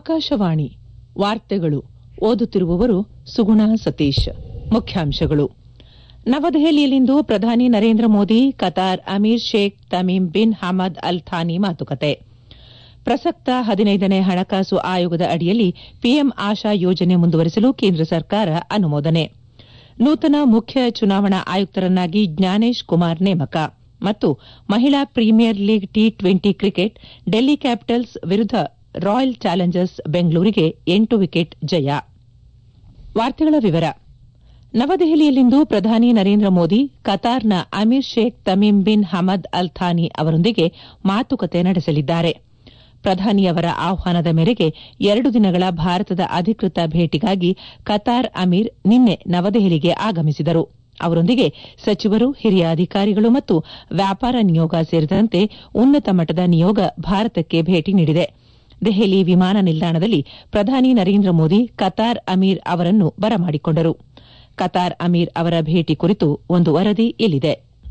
ಆಕಾಶವಾಣಿ ವಾರ್ತೆಗಳು ಓದುತ್ತಿರುವವರು ಸುಗುಣ ಸತೀಶ್ ಮುಖ್ಯಾಂಶಗಳು ನವದೆಹಲಿಯಲ್ಲಿಂದು ಪ್ರಧಾನಿ Narendra Modi Qatar Amir Sheikh Tamim bin Hamad Al Thani ಮಾತುಕತೆ ಪ್ರಸಕ್ತ ಹದಿನೈದನೇ ಹಣಕಾಸು ಆಯೋಗದ ಅಡಿಯಲ್ಲಿ ಪಿಎಂ ಆಶಾ ಯೋಜನೆ ಮುಂದುವರೆಸಲು ಕೇಂದ್ರ ಸರ್ಕಾರ ಅನುಮೋದನೆ ನೂತನ ಮುಖ್ಯ ಚುನಾವಣಾ ಆಯುಕ್ತರನ್ನಾಗಿ ಜ್ಞಾನೇಶ್ ಕುಮಾರ್ ನೇಮಕ ಮತ್ತು ಮಹಿಳಾ Premier League T twenty cricket Delhi Capitals ವಿರುದ್ದ ರಾಯಲ್ ಚಾಲೆಂಜರ್ಸ್ ಬೆಂಗಳೂರಿಗೆ ಎಂಟು ವಿಕೆಟ್ ಜಯ ವಾರ್ತೆಗಳ ವಿವರ ನವದೆಹಲಿಯಲ್ಲಿಂದು ಪ್ರಧಾನಿ ನರೇಂದ್ರ ಮೋದಿ ಕತಾರ್ನ Amir Sheikh Tamim bin Hamad Al Thani ಅವರೊಂದಿಗೆ ಮಾತುಕತೆ ನಡೆಸಲಿದ್ದಾರೆ ಪ್ರಧಾನಿಯವರ ಆಹ್ವಾನದ ಮೇರೆಗೆ ಎರಡು ದಿನಗಳ ಭಾರತದ ಅಧಿಕೃತ ಭೇಟಿಗಾಗಿ ಕತಾರ್ ಅಮೀರ್ ನಿನ್ನೆ ನವದೆಹಲಿಗೆ ಆಗಮಿಸಿದರು ಅವರೊಂದಿಗೆ ಸಚಿವರು ಹಿರಿಯ ಅಧಿಕಾರಿಗಳು ಮತ್ತು ವ್ಯಾಪಾರ ನಿಯೋಗ ಸೇರಿದಂತೆ ಉನ್ನತ ಮಟ್ಟದ ನಿಯೋಗ ಭಾರತಕ್ಕೆ ಭೇಟಿ ನೀಡಿದೆ ದೆಹಲಿ ವಿಮಾನ ನಿಲ್ದಾಣದಲ್ಲಿ ಪ್ರಧಾನಿ ನರೇಂದ್ರ ಮೋದಿ ಕತಾರ್ ಅಮೀರ್ ಅವರನ್ನು ಬರಮಾಡಿಕೊಂಡರು ಕತಾರ್ ಅಮೀರ್ ಅವರ ಭೇಟಿ ಕುರಿತು ಒಂದು ವರದಿ ಇಲ್ಲಿದೆ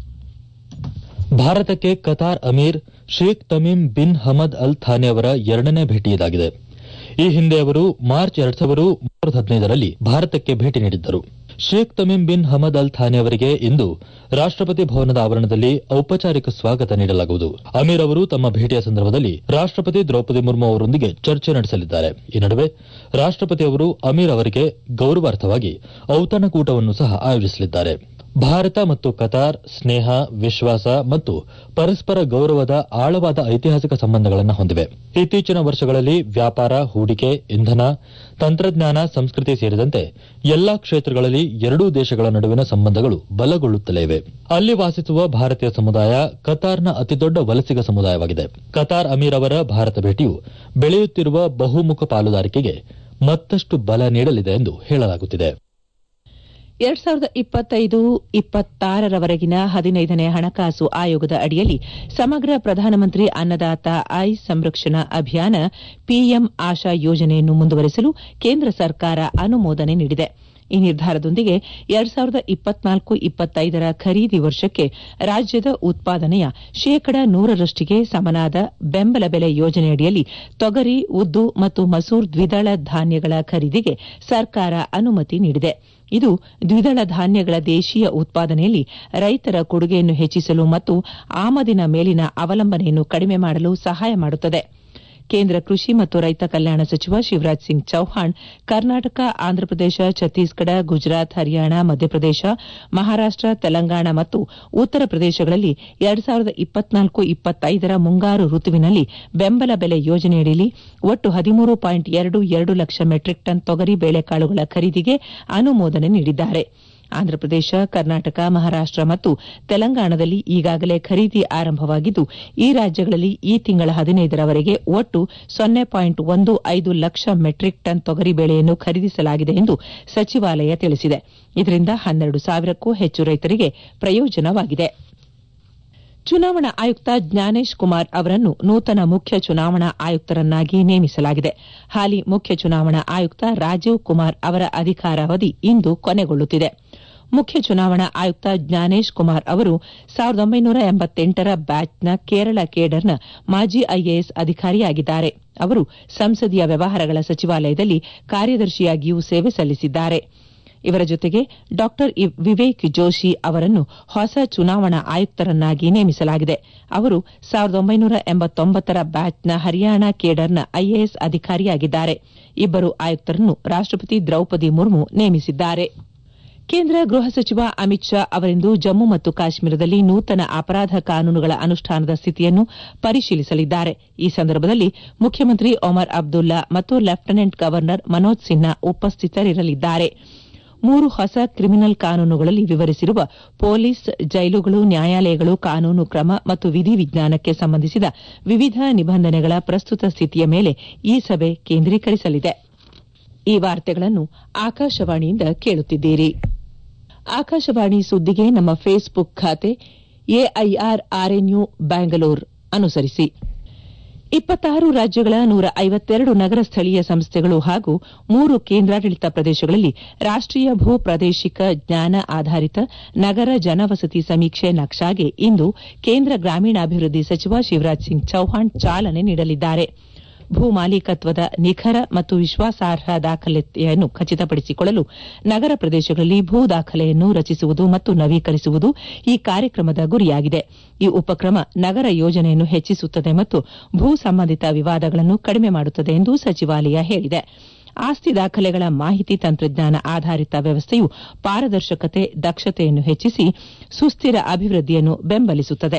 ಭಾರತಕ್ಕೆ Qatar Amir Sheikh Tamim bin Hamad Al Thani ಅವರ ಎರಡನೇ ಭೇಟಿ ಇದಾಗಿದೆ ಈ ಹಿಂದೆ ಅವರು ಮಾರ್ಚ್ ಎರಡ್ ಸಾವಿರದ ಹದಿನೈದರಲ್ಲಿ ಭಾರತಕ್ಕೆ ಭೇಟಿ ನೀಡಿದ್ದರು Sheikh Tamim bin Hamad Al Thane ಅವರಿಗೆ ಇಂದು ರಾಷ್ಟಪತಿ ಭವನದ ಆವರಣದಲ್ಲಿ ಔಪಚಾರಿಕ ಸ್ವಾಗತ ನೀಡಲಾಗುವುದು ಅಮೀರ್ ಅವರು ತಮ್ಮ ಭೇಟಿಯ ಸಂದರ್ಭದಲ್ಲಿ ರಾಷ್ಟಪತಿ ದ್ರೌಪದಿ ಮುರ್ಮು ಅವರೊಂದಿಗೆ ಚರ್ಚೆ ನಡೆಸಲಿದ್ದಾರೆ ಈ ನಡುವೆ ರಾಷ್ಟಪತಿ ಅವರು ಅಮೀರ್ ಅವರಿಗೆ ಗೌರವಾರ್ಥವಾಗಿ ಔತಣಕೂಟವನ್ನು ಸಹ ಆಯೋಜಿಸಲಿದ್ದಾರೆ ಭಾರತ ಮತ್ತು ಕತಾರ್ ಸ್ನೇಹ ವಿಶ್ವಾಸ ಮತ್ತು ಪರಸ್ಪರ ಗೌರವದ ಆಳವಾದ ಐತಿಹಾಸಿಕ ಸಂಬಂಧಗಳನ್ನು ಹೊಂದಿವೆ ಇತ್ತೀಚಿನ ವರ್ಷಗಳಲ್ಲಿ ವ್ಯಾಪಾರ ಹೂಡಿಕೆ ಇಂಧನ ತಂತ್ರಜ್ಞಾನ ಸಂಸ್ಕೃತಿ ಸೇರಿದಂತೆ ಎಲ್ಲಾ ಕ್ಷೇತ್ರಗಳಲ್ಲಿ ಎರಡೂ ದೇಶಗಳ ನಡುವಿನ ಸಂಬಂಧಗಳು ಬಲಗೊಳ್ಳುತ್ತಲೇ ಇವೆ ಅಲ್ಲಿ ವಾಸಿಸುವ ಭಾರತೀಯ ಸಮುದಾಯ ಕತಾರ್ನ ಅತಿದೊಡ್ಡ ವಲಸಿಗ ಸಮುದಾಯವಾಗಿದೆ ಕತಾರ್ ಅಮೀರ್ ಅವರ ಭಾರತ ಭೇಟಿಯು ಬೆಳೆಯುತ್ತಿರುವ ಬಹುಮುಖ ಪಾಲುದಾರಿಕೆಗೆ ಮತ್ತಷ್ಟು ಬಲ ನೀಡಲಿದೆ ಎಂದು ಹೇಳಲಾಗುತ್ತಿದೆ ಎರಡ್ ಸಾವಿರದ ಇಪ್ಪತ್ತೈದು ಇಪ್ಪತ್ತಾರರವರೆಗಿನ ಹದಿನೈದನೇ ಹಣಕಾಸು ಆಯೋಗದ ಅಡಿಯಲ್ಲಿ ಸಮಗ್ರ ಪ್ರಧಾನಮಂತ್ರಿ ಅನ್ನದಾತ ಆಯ್ ಸಂರಕ್ಷಣಾ ಅಭಿಯಾನ ಪಿಎಂ ಆಶಾ ಯೋಜನೆಯನ್ನು ಮುಂದುವರೆಸಲು ಕೇಂದ್ರ ಸರ್ಕಾರ ಅನುಮೋದನೆ ನೀಡಿದೆ ಈ ನಿರ್ಧಾರದೊಂದಿಗೆ ಎರಡ್ ಸಾವಿರದ ಇಪ್ಪತ್ನಾಲ್ಕು ಇಪ್ಪತ್ತೈದರ ಖರೀದಿ ವರ್ಷಕ್ಕೆ ರಾಜ್ಯದ ಉತ್ಪಾದನೆಯ ಶೇಕಡ ನೂರರಷ್ಟಿಗೆ ಸಮನಾದ ಬೆಂಬಲ ಬೆಲೆ ಯೋಜನೆಯಡಿಯಲ್ಲಿ ತೊಗರಿ ಉದ್ದು ಮತ್ತು ಮಸೂರ್ ದ್ವಿದಳ ಧಾನ್ಯಗಳ ಖರೀದಿಗೆ ಸರ್ಕಾರ ಅನುಮತಿ ನೀಡಿದೆ ಇದು ದ್ವಿದಳ ಧಾನ್ಯಗಳ ದೇಶೀಯ ಉತ್ಪಾದನೆಯಲ್ಲಿ ರೈತರ ಕೊಡುಗೆಯನ್ನು ಹೆಚ್ಚಿಸಲು ಮತ್ತು ಆಮದಿನ ಮೇಲಿನ ಅವಲಂಬನೆಯನ್ನು ಕಡಿಮೆ ಮಾಡಲು ಸಹಾಯ ಮಾಡುತ್ತದೆ ಕೇಂದ್ರ ಕೃಷಿ ಮತ್ತು ರೈತ ಕಲ್ಯಾಣ ಸಚಿವ ಶಿವರಾಜ್ ಸಿಂಗ್ ಚೌಹಾಣ್ ಕರ್ನಾಟಕ ಆಂಧ್ರಪ್ರದೇಶ ಛತ್ತೀಸ್ಗಢ ಗುಜರಾತ್ ಹರಿಯಾಣ ಮಧ್ಯಪ್ರದೇಶ ಮಹಾರಾಷ್ಟ ತೆಲಂಗಾಣ ಮತ್ತು ಉತ್ತರ ಪ್ರದೇಶಗಳಲ್ಲಿ ಎರಡ್ ಸಾವಿರದ ಇಪ್ಪತ್ನಾಲ್ಕು ಇಪ್ಪತ್ತೈದರ ಮುಂಗಾರು ಋತುವಿನಲ್ಲಿ ಬೆಂಬಲ ಬೆಲೆ ಯೋಜನೆಯಡಿಯಲ್ಲಿ ಒಟ್ಟು ಹದಿಮೂರು ಪಾಯಿಂಟ್ ಎರಡು ಎರಡು ಲಕ್ಷ ಮೆಟ್ರಿಕ್ ಟನ್ ತೊಗರಿ ಬೇಳೆಕಾಳುಗಳ ಖರೀದಿಗೆ ಅನುಮೋದನೆ ನೀಡಿದ್ದಾರೆ ಆಂಧ್ರಪ್ರದೇಶ ಕರ್ನಾಟಕ ಮಹಾರಾಷ್ಟ ಮತ್ತು ತೆಲಂಗಾಣದಲ್ಲಿ ಈಗಾಗಲೇ ಖರೀದಿ ಆರಂಭವಾಗಿದ್ದು ಈ ರಾಜ್ಯಗಳಲ್ಲಿ ಈ ತಿಂಗಳ ಹದಿನೈದರವರೆಗೆ ಒಟ್ಟು ಸೊನ್ನೆ ಪಾಯಿಂಟ್ ಒಂದು ಐದು ಲಕ್ಷ ಮೆಟ್ರಿಕ್ ಟನ್ ತೊಗರಿ ಬೇಳೆಯನ್ನು ಖರೀದಿಸಲಾಗಿದೆ ಎಂದು ಸಚಿವಾಲಯ ತಿಳಿಸಿದೆ ಇದರಿಂದ ಹನ್ನೆರಡು ಸಾವಿರಕ್ಕೂ ಹೆಚ್ಚು ರೈತರಿಗೆ ಪ್ರಯೋಜನವಾಗಿದೆ ಚುನಾವಣಾ ಆಯುಕ್ತ ಜ್ಞಾನೇಶ್ ಕುಮಾರ್ ಅವರನ್ನು ನೂತನ ಮುಖ್ಯ ಚುನಾವಣಾ ಆಯುಕ್ತರನ್ನಾಗಿ ನೇಮಿಸಲಾಗಿದೆ ಹಾಲಿ ಮುಖ್ಯ ಚುನಾವಣಾ ಆಯುಕ್ತ ರಾಜೀವ್ ಕುಮಾರ್ ಅವರ ಅಧಿಕಾರಾವಧಿ ಇಂದು ಕೊನೆಗೊಳ್ಳುತ್ತಿದೆ ಮುಖ್ಯ ಚುನಾವಣಾ ಆಯುಕ್ತ ಜ್ಞಾನೇಶ್ ಕುಮಾರ್ ಅವರು ಸಾವಿರದ ಒಂಬೈನೂರ ಎಂಬತ್ತೆಂಟರ ಬ್ಯಾಚ್ನ ಕೇರಳ ಕೇಡರ್ನ ಮಾಜಿ ಐಎಎಸ್ ಅಧಿಕಾರಿಯಾಗಿದ್ದಾರೆ ಅವರು ಸಂಸದೀಯ ವ್ಯವಹಾರಗಳ ಸಚಿವಾಲಯದಲ್ಲಿ ಕಾರ್ಯದರ್ಶಿಯಾಗಿಯೂ ಸೇವೆ ಸಲ್ಲಿಸಿದ್ದಾರೆ ಇವರ ಜೊತೆಗೆ ಡಾ ವಿವೇಕ್ ಜೋಶಿ ಅವರನ್ನು ಹೊಸ ಚುನಾವಣಾ ಆಯುಕ್ತರನ್ನಾಗಿ ನೇಮಿಸಲಾಗಿದೆ ಅವರು ಸಾವಿರದ ಒಂಬೈನೂರ ಎಂಬತ್ತೊಂಬತ್ತರ ಬ್ಯಾಚ್ನ ಹರಿಯಾಣ ಕೇಡರ್ನ ಐಎಎಸ್ ಅಧಿಕಾರಿಯಾಗಿದ್ದಾರೆ ಇಬ್ಬರು ಆಯುಕ್ತರನ್ನು ರಾಷ್ಟಪತಿ ದ್ರೌಪದಿ ಮುರ್ಮು ನೇಮಿಸಿದ್ದಾರೆ ಕೇಂದ್ರ ಗೃಹ ಸಚಿವ ಅಮಿತ್ ಶಾ ಅವರಿಂದು ಜಮ್ಮು ಮತ್ತು ಕಾಶ್ಮೀರದಲ್ಲಿ ನೂತನ ಅಪರಾಧ ಕಾನೂನುಗಳ ಅನುಷ್ಠಾನದ ಸ್ಥಿತಿಯನ್ನು ಪರಿಶೀಲಿಸಲಿದ್ದಾರೆ ಈ ಸಂದರ್ಭದಲ್ಲಿ ಮುಖ್ಯಮಂತ್ರಿ ಒಮರ್ ಅಬ್ದುಲ್ಲಾ ಮತ್ತು ಲೆಫ್ಟಿನೆಂಟ್ ಗವರ್ನರ್ ಮನೋಜ್ ಸಿನ್ಹಾ ಉಪಸ್ಥಿತರಿರಲಿದ್ದಾರೆ ಮೂರು ಹೊಸ ಕ್ರಿಮಿನಲ್ ಕಾನೂನುಗಳಲ್ಲಿ ವಿವರಿಸಿರುವ ಪೊಲೀಸ್ ಜೈಲುಗಳು ನ್ಯಾಯಾಲಯಗಳು ಕಾನೂನು ಕ್ರಮ ಮತ್ತು ವಿಧಿವಿಜ್ಞಾನಕ್ಕೆ ಸಂಬಂಧಿಸಿದ ವಿವಿಧ ನಿಬಂಧನೆಗಳ ಪ್ರಸ್ತುತ ಸ್ಥಿತಿಯ ಮೇಲೆ ಈ ಸಭೆ ಕೇಂದ್ರೀಕರಿಸಲಿದೆ ಈ ವಾರ್ತೆಗಳನ್ನು ಆಕಾಶವಾಣಿಯಿಂದ ಕೇಳುತ್ತಿದ್ದೀರಿ ಆಕಾಶವಾಣಿ ಸುದ್ದಿಗೆ ನಮ್ಮ ಫೇಸ್ಬುಕ್ ಖಾತೆ ಎಐಆರ್ ಆರ್ಎನ್ಯು ಬ್ಯಾಂಗಲೋರ್ ಅನುಸರಿಸಿ ಇಪ್ಪತ್ತಾರು ರಾಜ್ಯಗಳ ನೂರ ಐವತ್ತೆರಡು ನಗರ ಸ್ಥಳೀಯ ಸಂಸ್ಥೆಗಳು ಹಾಗೂ ಮೂರು ಕೇಂದ್ರಾಡಳಿತ ಪ್ರದೇಶಗಳಲ್ಲಿ ರಾಷ್ಟೀಯ ಭೂ ಪ್ರಾದೇಶಿಕ ಜ್ಞಾನ ಆಧಾರಿತ ನಗರ ಜನವಸತಿ ಸಮೀಕ್ಷೆ ನಕ್ಷಾಗೆ ಇಂದು ಕೇಂದ್ರ ಗ್ರಾಮೀಣಾಭಿವೃದ್ಧಿ ಸಚಿವ ಶಿವರಾಜ್ ಸಿಂಗ್ ಚೌಹಾಣ್ ಚಾಲನೆ ನೀಡಲಿದ್ದಾರೆ ಭೂ ಮಾಲೀಕತ್ವದ ನಿಖರ ಮತ್ತು ವಿಶ್ವಾಸಾರ್ಹ ದಾಖಲೆಯನ್ನು ಖಚಿತಪಡಿಸಿಕೊಳ್ಳಲು ನಗರ ಪ್ರದೇಶಗಳಲ್ಲಿ ಭೂ ದಾಖಲೆಯನ್ನು ರಚಿಸುವುದು ಮತ್ತು ನವೀಕರಿಸುವುದು ಈ ಕಾರ್ಯಕ್ರಮದ ಗುರಿಯಾಗಿದೆ ಈ ಉಪಕ್ರಮ ನಗರ ಯೋಜನೆಯನ್ನು ಹೆಚ್ಚಿಸುತ್ತದೆ ಮತ್ತು ಭೂ ಸಂಬಂಧಿತ ವಿವಾದಗಳನ್ನು ಕಡಿಮೆ ಮಾಡುತ್ತದೆ ಎಂದು ಸಚಿವಾಲಯ ಹೇಳಿದೆ ಆಸ್ತಿ ದಾಖಲೆಗಳ ಮಾಹಿತಿ ತಂತ್ರಜ್ಞಾನ ಆಧಾರಿತ ವ್ಯವಸ್ಥೆಯು ಪಾರದರ್ಶಕತೆ ದಕ್ಷತೆಯನ್ನು ಹೆಚ್ಚಿಸಿ ಸುಸ್ಥಿರ ಅಭಿವೃದ್ಧಿಯನ್ನು ಬೆಂಬಲಿಸುತ್ತದೆ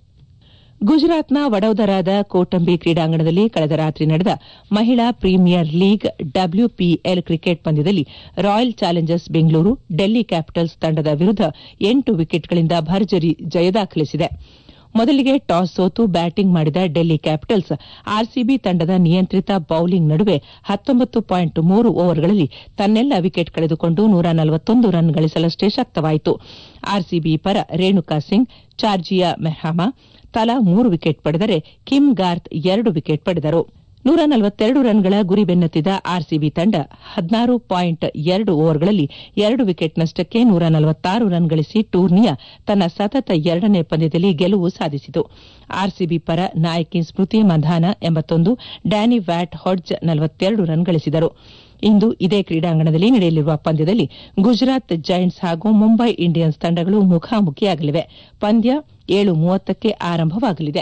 ಗುಜರಾತ್ನ ವಡೋದರಾದ ಕೋಟಂಬಿ ಕ್ರೀಡಾಂಗಣದಲ್ಲಿ ಕಳೆದ ರಾತ್ರಿ ನಡೆದ ಮಹಿಳಾ ಪ್ರೀಮಿಯರ್ ಲೀಗ್ ಡಬ್ಲ್ಯೂಪಿಎಲ್ ಕ್ರಿಕೆಟ್ ಪಂದ್ಯದಲ್ಲಿ Royal Challengers Bengaluru Delhi Capitals ತಂಡದ ವಿರುದ್ದ ಎಂಟು ವಿಕೆಟ್ಗಳಿಂದ ಭರ್ಜರಿ ಜಯ ದಾಖಲಿಸಿದೆ ಮೊದಲಿಗೆ ಟಾಸ್ ಸೋತು ಬ್ಯಾಟಿಂಗ್ ಮಾಡಿದ ಡೆಲ್ಲಿ ಕ್ಯಾಪಿಟಲ್ಸ್ ಆರ್ಸಿಬಿ ತಂಡದ ನಿಯಂತ್ರಿತ ಬೌಲಿಂಗ್ ನಡುವೆ ಹತ್ತೊಂಬತ್ತು ಪಾಯಿಂಟ್ ಮೂರು ಓವರ್ಗಳಲ್ಲಿ ತನ್ನೆಲ್ಲ ವಿಕೆಟ್ ಕಳೆದುಕೊಂಡು ನೂರ ನಲವತ್ತೊಂದು ರನ್ ಗಳಿಸಲಷ್ಟೇ ಶಕ್ತವಾಯಿತು ಆರ್ಸಿಬಿ ಪರ ರೇಣುಕಾ ಸಿಂಗ್ ಚಾರ್ಜಿಯಾ ಮೆಹ್ರಾಮಾ ತಲಾ ಮೂರು ವಿಕೆಟ್ ಪಡೆದರೆ ಕಿಮ್ ಗಾರ್ತ್ ಎರಡು ವಿಕೆಟ್ ಪಡೆದರು ನೂರ ನಲವತ್ತೆರಡು ರನ್ಗಳ ಗುರಿ ಬೆನ್ನತ್ತಿದ ಆರ್ಸಿಬಿ ತಂಡ ಹದಿನಾರು ಪಾಯಿಂಟ್ ಎರಡು ಓವರ್ಗಳಲ್ಲಿ ಎರಡು ವಿಕೆಟ್ ನಷ್ಟಕ್ಕೆ ನೂರ ನಲವತ್ತಾರು ರನ್ ಗಳಿಸಿ ಟೂರ್ನಿಯ ತನ್ನ ಸತತ ಎರಡನೇ ಪಂದ್ಯದಲ್ಲಿ ಗೆಲುವು ಸಾಧಿಸಿತು ಆರ್ಸಿಬಿ ಪರ ನಾಯಕಿ ಸ್ಮೃತಿ ಮಂಧಾನ ಎಂಬತ್ತೊಂದು ಡ್ಯಾನಿ ವ್ಯಾಟ್ ಹೊಡ್ಜ್ ನಲವತ್ತೆರಡು ರನ್ ಗಳಿಸಿದರು ಇಂದು ಇದೇ ಕ್ರೀಡಾಂಗಣದಲ್ಲಿ ನಡೆಯಲಿರುವ ಪಂದ್ಯದಲ್ಲಿ ಗುಜರಾತ್ ಜೈಂಟ್ಸ್ ಹಾಗೂ ಮುಂಬೈ ಇಂಡಿಯನ್ಸ್ ತಂಡಗಳು ಮುಖಾಮುಖಿಯಾಗಲಿವೆ ಪಂದ್ಯ ಏಳು ಮೂವತ್ತಕ್ಕೆ ಆರಂಭವಾಗಲಿದೆ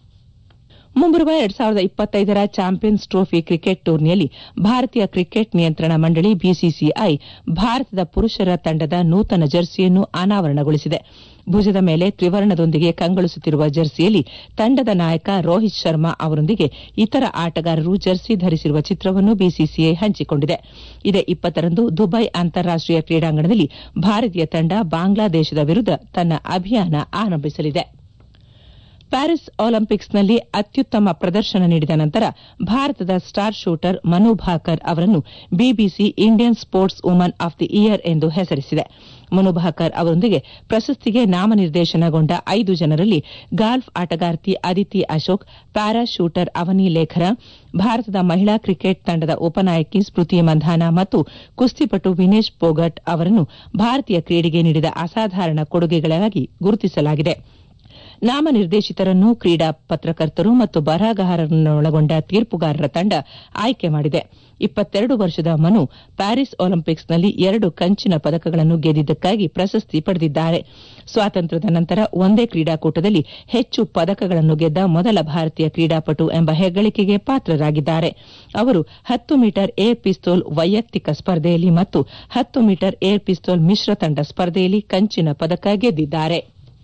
ಮುಂಬರುವ ಎರಡ್ ಸಾವಿರದ ಇಪ್ಪತ್ತೈದರ ಚಾಂಪಿಯನ್ಸ್ ಟ್ರೋಫಿ ಕ್ರಿಕೆಟ್ ಟೂರ್ನಿಯಲ್ಲಿ ಭಾರತೀಯ ಕ್ರಿಕೆಟ್ ನಿಯಂತ್ರಣ ಮಂಡಳಿ ಬಿಸಿಸಿಐ ಭಾರತದ ಪುರುಷರ ತಂಡದ ನೂತನ ಜರ್ಸಿಯನ್ನು ಅನಾವರಣಗೊಳಿಸಿದೆ ಭುಜದ ಮೇಲೆ ತ್ರಿವರ್ಣದೊಂದಿಗೆ ಕಂಗೊಳಿಸುತ್ತಿರುವ ಜರ್ಸಿಯಲ್ಲಿ ತಂಡದ ನಾಯಕ ರೋಹಿತ್ ಶರ್ಮಾ ಅವರೊಂದಿಗೆ ಇತರ ಆಟಗಾರರು ಜರ್ಸಿ ಧರಿಸಿರುವ ಚಿತ್ರವನ್ನು ಬಿಸಿಸಿಐ ಹಂಚಿಕೊಂಡಿದೆ ಇದೇ ಇಪ್ಪತ್ತರಂದು ದುಬೈ ಅಂತಾರಾಷ್ಟೀಯ ಕ್ರೀಡಾಂಗಣದಲ್ಲಿ ಭಾರತೀಯ ತಂಡ ಬಾಂಗ್ಲಾದೇಶದ ವಿರುದ್ದ ತನ್ನ ಅಭಿಯಾನ ಆರಂಭಿಸಲಿದೆ ಪ್ಯಾರಿಸ್ ಒಲಿಂಪಿಕ್ಸ್ನಲ್ಲಿ ಅತ್ಯುತ್ತಮ ಪ್ರದರ್ಶನ ನೀಡಿದ ನಂತರ ಭಾರತದ ಸ್ಟಾರ್ ಶೂಟರ್ ಮನು ಭಾಕರ್ ಅವರನ್ನು BBC Indian sports woman of the year ಎಂದು ಹೆಸರಿಸಿದೆ ಮನು ಭಾಕರ್ ಅವರೊಂದಿಗೆ ಪ್ರಶಸ್ತಿಗೆ ನಾಮನಿರ್ದೇಶನಗೊಂಡ ಐದು ಜನರಲ್ಲಿ ಗಾಲ್ಫ್ ಆಟಗಾರ್ತಿ ಅದಿತಿ ಅಶೋಕ್ ಪ್ಯಾರಾ ಶೂಟರ್ ಅವನಿ ಲೇಖರ ಭಾರತದ ಮಹಿಳಾ ಕ್ರಿಕೆಟ್ ತಂಡದ ಉಪನಾಯಕಿ ಸ್ಮೃತಿ ಮಂಧಾನ ಮತ್ತು ಕುಸ್ತಿಪಟು ವಿನೇಶ್ ಪೋಗಟ್ ಅವರನ್ನು ಭಾರತೀಯ ಕ್ರೀಡೆಗೆ ನೀಡಿದ ಅಸಾಧಾರಣ ಕೊಡುಗೆಗಳಿಗಾಗಿ ಗುರುತಿಸಲಾಗಿದೆ ನಾಮನಿರ್ದೇಶಿತರನ್ನು ಕ್ರೀಡಾ ಪತ್ರಕರ್ತರು ಮತ್ತು ಬರಹಗಾರರನ್ನೊಳಗೊಂಡ ತೀರ್ಪುಗಾರರ ತಂಡ ಆಯ್ಕೆ ಮಾಡಿದೆ ಇಪ್ಪತ್ತೆರಡು ವರ್ಷದ ಮನು ಪ್ಯಾರಿಸ್ ಒಲಿಂಪಿಕ್ಸ್ನಲ್ಲಿ ಎರಡು ಕಂಚಿನ ಪದಕಗಳನ್ನು ಗೆದ್ದಿದ್ದಕ್ಕಾಗಿ ಪ್ರಶಸ್ತಿ ಪಡೆದಿದ್ದಾರೆ ಸ್ವಾತಂತ್ರ್ಯದ ನಂತರ ಒಂದೇ ಕ್ರೀಡಾಕೂಟದಲ್ಲಿ ಹೆಚ್ಚು ಪದಕಗಳನ್ನು ಗೆದ್ದ ಮೊದಲ ಭಾರತೀಯ ಕ್ರೀಡಾಪಟು ಎಂಬ ಹೆಗ್ಗಳಿಕೆಗೆ ಪಾತ್ರರಾಗಿದ್ದಾರೆ ಅವರು ಹತ್ತು ಮೀಟರ್ ಏರ್ ಪಿಸ್ತೂಲ್ ವೈಯಕ್ತಿಕ ಸ್ಪರ್ಧೆಯಲ್ಲಿ ಮತ್ತು ಹತ್ತು ಮೀಟರ್ ಏರ್ ಪಿಸ್ತೂಲ್ ಮಿಶ್ರ ತಂಡ ಸ್ಪರ್ಧೆಯಲ್ಲಿ ಕಂಚಿನ ಪದಕ ಗೆದ್ದಿದ್ದಾರೆ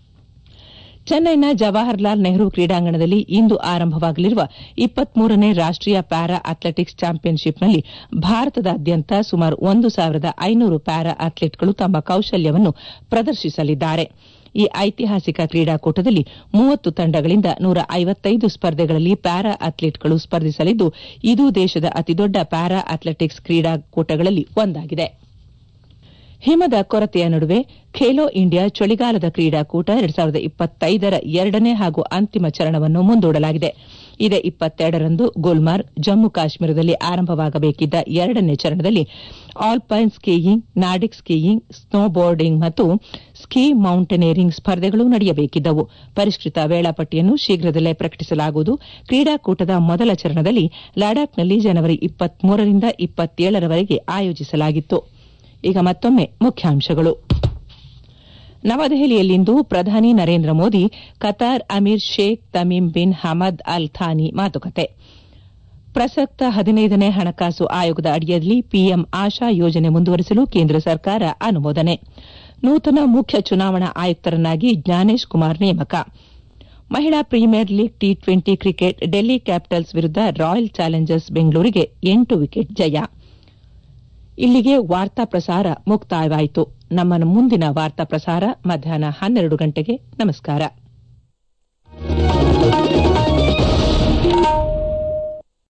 ಚೆನ್ನೈನ ಜವಾಹರ್ಲಾಲ್ ನೆಹರು ಕ್ರೀಡಾಂಗಣದಲ್ಲಿ ಇಂದು ಆರಂಭವಾಗಲಿರುವ ಇಪ್ಪತ್ಮೂರನೇ ರಾಷ್ಟೀಯ ಪ್ಯಾರಾ ಅಥ್ಲೆಟಿಕ್ಸ್ ಚಾಂಪಿಯನ್ಶಿಪ್ನಲ್ಲಿ ಭಾರತದಾದ್ಯಂತ ಸುಮಾರು ಒಂದು ಸಾವಿರದ ಐನೂರು ಪ್ಯಾರಾ ಅಥ್ಲೀಟ್ಗಳು ತಮ್ಮ ಕೌಶಲ್ಯವನ್ನು ಪ್ರದರ್ಶಿಸಲಿದ್ದಾರೆ ಈ ಐತಿಹಾಸಿಕ ಕ್ರೀಡಾಕೂಟದಲ್ಲಿ ಮೂವತ್ತು ತಂಡಗಳಿಂದ ನೂರ ಐವತ್ತೈದು ಸ್ಪರ್ಧೆಗಳಲ್ಲಿ ಪ್ಯಾರಾ ಅಥ್ಲೀಟ್ಗಳು ಸ್ಪರ್ಧಿಸಲಿದ್ದು ಇದು ದೇಶದ ಅತಿದೊಡ್ಡ ಪ್ಯಾರಾ ಅಥ್ಲೆಟಿಕ್ಸ್ ಕ್ರೀಡಾಕೂಟಗಳಲ್ಲಿ ಒಂದಾಗಿದೆ ಹಿಮದ ಕೊರತೆಯ ನಡುವೆ ಖೇಲೋ ಇಂಡಿಯಾ ಚಳಿಗಾಲದ ಕ್ರೀಡಾಕೂಟ ಎರಡ್ ಸಾವಿರದ ಇಪ್ಪತ್ತೈದರ ಎರಡನೇ ಹಾಗೂ ಅಂತಿಮ ಚರಣವನ್ನು ಮುಂದೂಡಲಾಗಿದೆ ಇದೇ ಇಪ್ಪತ್ತೆರಡರಂದು ಗುಲ್ಮಾರ್ಗ್ ಜಮ್ಮು ಕಾಶ್ಮೀರದಲ್ಲಿ ಆರಂಭವಾಗಬೇಕಿದ್ದ ಎರಡನೇ ಚರಣದಲ್ಲಿ alpine skiing Nordic skiing snowboarding ಮತ್ತು ಸ್ಕೀ ಮೌಂಟೇನಿಯರಿಂಗ್ ಸ್ಪರ್ಧೆಗಳು ನಡೆಯಬೇಕಿದ್ದವು ಪರಿಷ್ಕೃತ ವೇಳಾಪಟ್ಟಿಯನ್ನು ಶೀಘ್ರದಲ್ಲೇ ಪ್ರಕಟಿಸಲಾಗುವುದು ಕ್ರೀಡಾಕೂಟದ ಮೊದಲ ಚರಣದಲ್ಲಿ ಲಡಾಖ್ನಲ್ಲಿ ಜನವರಿ ಇಪ್ಪತ್ಮೂರರಿಂದ ಇಪ್ಪತ್ತೇಳರವರೆಗೆ ಆಯೋಜಿಸಲಾಗಿತ್ತು ಈಗ ಮತ್ತೊಮ್ಮೆ ಮುಖ್ಯಾಂಶಗಳು ನವದೆಹಲಿಯಲ್ಲಿಂದು ಪ್ರಧಾನಿ Narendra Modi Qatar Amir Sheikh Tamim bin Hamad Al Thani ಮಾತುಕತೆ ಪ್ರಸಕ್ತ ಹದಿನೈದನೇ ಹಣಕಾಸು ಆಯೋಗದ ಅಡಿಯಲ್ಲಿ ಪಿಎಂ ಆಶಾ ಯೋಜನೆ ಮುಂದುವರಿಸಲು ಕೇಂದ್ರ ಸರ್ಕಾರ ಅನುಮೋದನೆ ನೂತನ ಮುಖ್ಯ ಚುನಾವಣಾ ಆಯುಕ್ತರನ್ನಾಗಿ ಜ್ಞಾನೇಶ್ ಕುಮಾರ್ ನೇಮಕ ಮಹಿಳಾ Premier League T twenty cricket Delhi Capitals ವಿರುದ್ದ ರಾಯಲ್ ಚಾಲೆಂಜರ್ಸ್ ಬೆಂಗಳೂರಿಗೆ ಎಂಟು ವಿಕೆಟ್ ಜಯ ಇಲ್ಲಿಗೆ ವಾರ್ತಾ ಪ್ರಸಾರ ಮುಕ್ತಾಯವಾಯಿತು ನಮ್ಮ ಮುಂದಿನ ವಾರ್ತಾ ಪ್ರಸಾರ ಮಧ್ಯಾಹ್ನ ಹನ್ನೆರಡು ಗಂಟೆಗೆ ನಮಸ್ಕಾರ